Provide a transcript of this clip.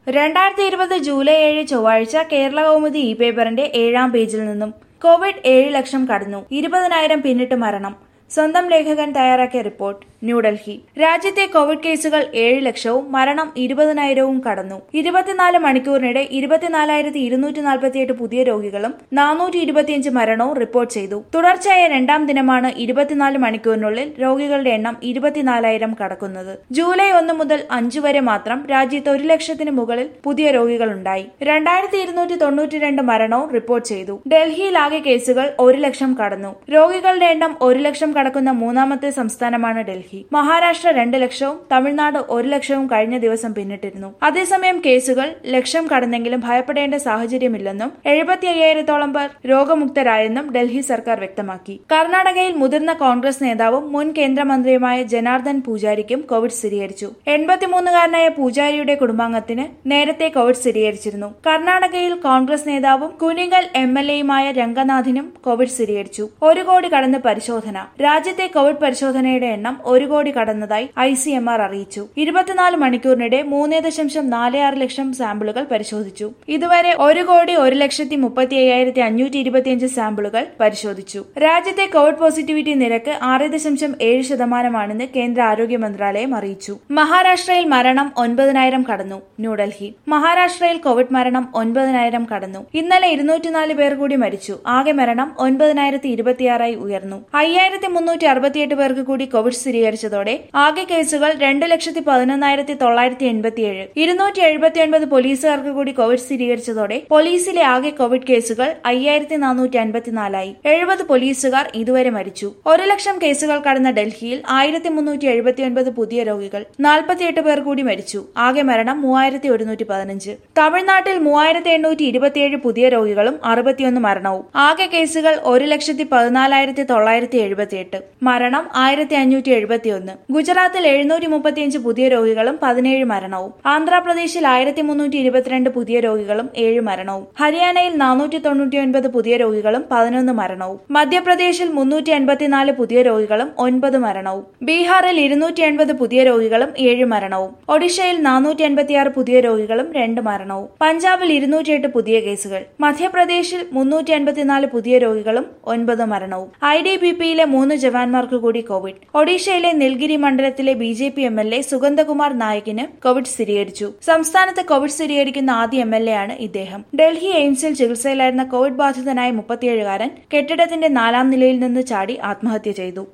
രണ്ടായിരത്തി ഇരുപത് ജൂലൈ ഏഴ് ചൊവ്വാഴ്ച കേരള കൗമുദി ഇ പേപ്പറിന്റെ ഏഴാം പേജിൽ നിന്നും കോവിഡ് ഏഴ് ലക്ഷം കടന്നു ഇരുപതിനായിരം പിന്നിട്ട് മരണം സ്വന്തം ലേഖകൻ തയ്യാറാക്കിയ റിപ്പോർട്ട് ന്യൂഡൽഹി രാജ്യത്തെ കോവിഡ് കേസുകൾ ഏഴ് ലക്ഷവും മരണം ഇരുപതിനായിരവും കടന്നു ഇരുപത്തിനാല് മണിക്കൂറിനിടെ ഇരുപത്തിനാലായിരത്തി ഇരുന്നൂറ്റി നാൽപ്പത്തിയെട്ട് പുതിയ രോഗികളും നാനൂറ്റി ഇരുപത്തിയഞ്ച് മരണവും റിപ്പോർട്ട് ചെയ്തു തുടർച്ചയായ രണ്ടാം ദിനമാണ് ഇരുപത്തിനാല് മണിക്കൂറിനുള്ളിൽ രോഗികളുടെ എണ്ണം ഇരുപത്തിനാലായിരം കടക്കുന്നത് ജൂലൈ ഒന്ന് മുതൽ അഞ്ചു വരെ മാത്രം രാജ്യത്ത് ഒരു ലക്ഷത്തിന് മുകളിൽ പുതിയ രോഗികളുണ്ടായി രണ്ടായിരത്തി ഇരുന്നൂറ്റി തൊണ്ണൂറ്റി രണ്ട് മരണവും റിപ്പോർട്ട് ചെയ്തു ഡൽഹിയിൽ ആകെ കേസുകൾ ഒരു ലക്ഷം കടന്നു രോഗികളുടെ എണ്ണം ഒരു ലക്ഷം കടക്കുന്ന മൂന്നാമത്തെ സംസ്ഥാനമാണ് ഡൽഹി മഹാരാഷ്ട്ര രണ്ട് ലക്ഷവും തമിഴ്നാട് ഒരു ലക്ഷവും കഴിഞ്ഞ ദിവസം പിന്നിട്ടിരുന്നു അതേസമയം കേസുകൾ ലക്ഷം കടന്നെങ്കിലും ഭയപ്പെടേണ്ട സാഹചര്യമില്ലെന്നും എഴുപത്തി അയ്യായിരത്തോളം പേർ രോഗമുക്തരായെന്നും ഡൽഹി സർക്കാർ വ്യക്തമാക്കി കർണാടകയിൽ മുതിർന്ന കോൺഗ്രസ് നേതാവും മുൻ കേന്ദ്രമന്ത്രിയുമായ ജനാർദ്ദൻ പൂജാരിക്കും കോവിഡ് സ്ഥിരീകരിച്ചു എൺപത്തിമൂന്നുകാരനായ പൂജാരിയുടെ കുടുംബാംഗത്തിന് നേരത്തെ കോവിഡ് സ്ഥിരീകരിച്ചിരുന്നു കർണാടകയിൽ കോൺഗ്രസ് നേതാവും കുനിഗൽ എം എൽ എയുമായ രംഗനാഥിനും കോവിഡ് സ്ഥിരീകരിച്ചു ഒരു കോടി കടന്ന് പരിശോധന രാജ്യത്തെ കോവിഡ് പരിശോധനയുടെ എണ്ണം ഒരു കോടി കടന്നതായി ഐ സി എം ആർ അറിയിച്ചു ഇരുപത്തിനാല് മണിക്കൂറിനിടെ മൂന്ന് ദശാംശം നാല് ആറ് ലക്ഷം സാമ്പിളുകൾ പരിശോധിച്ചു ഇതുവരെ ഒരു കോടി ഒരു ലക്ഷത്തി മുപ്പത്തി അയ്യായിരത്തി അഞ്ഞൂറ്റി ഇരുപത്തിയഞ്ച് സാമ്പിളുകൾ പരിശോധിച്ചു രാജ്യത്തെ കോവിഡ് പോസിറ്റിവിറ്റി നിരക്ക് ആറ് ദശാംശം ഏഴ് ശതമാനമാണെന്ന് കേന്ദ്ര ആരോഗ്യ മന്ത്രാലയം അറിയിച്ചു മഹാരാഷ്ട്രയിൽ മരണം ഒൻപതിനായിരം കടന്നു ന്യൂഡൽഹി മഹാരാഷ്ട്രയിൽ കോവിഡ് മരണം ഒൻപതിനായിരം കടന്നു ഇന്നലെ ഇരുന്നൂറ്റിനാല് പേർ കൂടി മരിച്ചു ആകെ മരണം ഒൻപതിനായിരത്തി ഇരുപത്തിയാറായി ഉയർന്നു അയ്യായിരത്തി മുന്നൂറ്റി അറുപത്തിയെട്ട് പേർക്ക് കൂടി കോവിഡ് സ്ഥിരീകരിച്ചതോടെ ആകെ കേസുകൾ രണ്ട് ലക്ഷത്തി പതിനൊന്നായിരത്തി തൊള്ളായിരത്തി എൺപത്തിയേഴ് ഇരുന്നൂറ്റി എഴുപത്തിയൊൻപത് പോലീസുകാർക്ക് കൂടി കോവിഡ് സ്ഥിരീകരിച്ചതോടെ പോലീസിലെ ആകെ കോവിഡ് കേസുകൾ അയ്യായിരത്തി നാനൂറ്റി അൻപത്തിനാലായി എഴുപത് പോലീസുകാർ ഇതുവരെ മരിച്ചു ഒരു ലക്ഷം കേസുകൾ കടന്ന ഡൽഹിയിൽ ആയിരത്തി മുന്നൂറ്റി എഴുപത്തിയൊൻപത് പുതിയ രോഗികൾ നാൽപ്പത്തിയെട്ട് പേർ കൂടി മരിച്ചു ആകെ മരണം മൂവായിരത്തി ഒരുന്നൂറ്റി പതിനഞ്ച് തമിഴ്നാട്ടിൽ മൂവായിരത്തി എണ്ണൂറ്റി ഇരുപത്തിയേഴ് പുതിയ രോഗികളും അറുപത്തിയൊന്ന് മരണവും ആകെ കേസുകൾ ഒരു ലക്ഷത്തി പതിനാലായിരത്തി തൊള്ളായിരത്തി എഴുപത്തിയെട്ട് മരണം ആയിരത്തി അഞ്ഞൂറ്റി എഴുപത്തിയൊന്ന് ഗുജറാത്തിൽ എഴുന്നൂറ്റി മുപ്പത്തിയഞ്ച് പുതിയ രോഗികളും പതിനേഴ് മരണവും ആന്ധ്രാപ്രദേശിൽ ആയിരത്തി മുന്നൂറ്റി ഇരുപത്തിരണ്ട് പുതിയ രോഗികളും ഏഴ് മരണവും ഹരിയാനയിൽ നാനൂറ്റി തൊണ്ണൂറ്റിയൊൻപത് പുതിയ രോഗികളും പതിനൊന്ന് മരണവും മധ്യപ്രദേശിൽ മുന്നൂറ്റി എൺപത്തിനാല് പുതിയ രോഗികളും ഒൻപത് മരണവും ബീഹാറിൽ ഇരുന്നൂറ്റി എൺപത് പുതിയ രോഗികളും ഏഴ് മരണവും ഒഡീഷയിൽ നാനൂറ്റി എൺപത്തിയാറ് പുതിയ രോഗികളും രണ്ട് മരണവും പഞ്ചാബിൽ ഇരുന്നൂറ്റിയെട്ട് പുതിയ കേസുകൾ മധ്യപ്രദേശിൽ മുന്നൂറ്റി എൺപത്തിനാല് പുതിയ രോഗികളും ഒൻപത് മരണവും ഐ ഡി ബി പിയിലെ മൂന്ന് ജവാന്മാർക്ക് കൂടി കോവിഡ് ഒഡീഷയിലെ നിൽഗിരി മണ്ഡലത്തിലെ B J P M L A Sugandhakumar നായിക്കിന് കോവിഡ് സ്ഥിരീകരിച്ചു സംസ്ഥാനത്ത് കോവിഡ് സ്ഥിരീകരിക്കുന്ന ആദ്യ എം എൽ എ ആണ് ഇദ്ദേഹം ഡൽഹി എയിംസിൽ ചികിത്സയിലായിരുന്ന കോവിഡ് ബാധിതനായ മുപ്പത്തിയേഴുകാരൻ കെട്ടിടത്തിന്റെ നാലാം നിലയിൽ നിന്ന് ചാടി ആത്മഹത്യ ചെയ്തു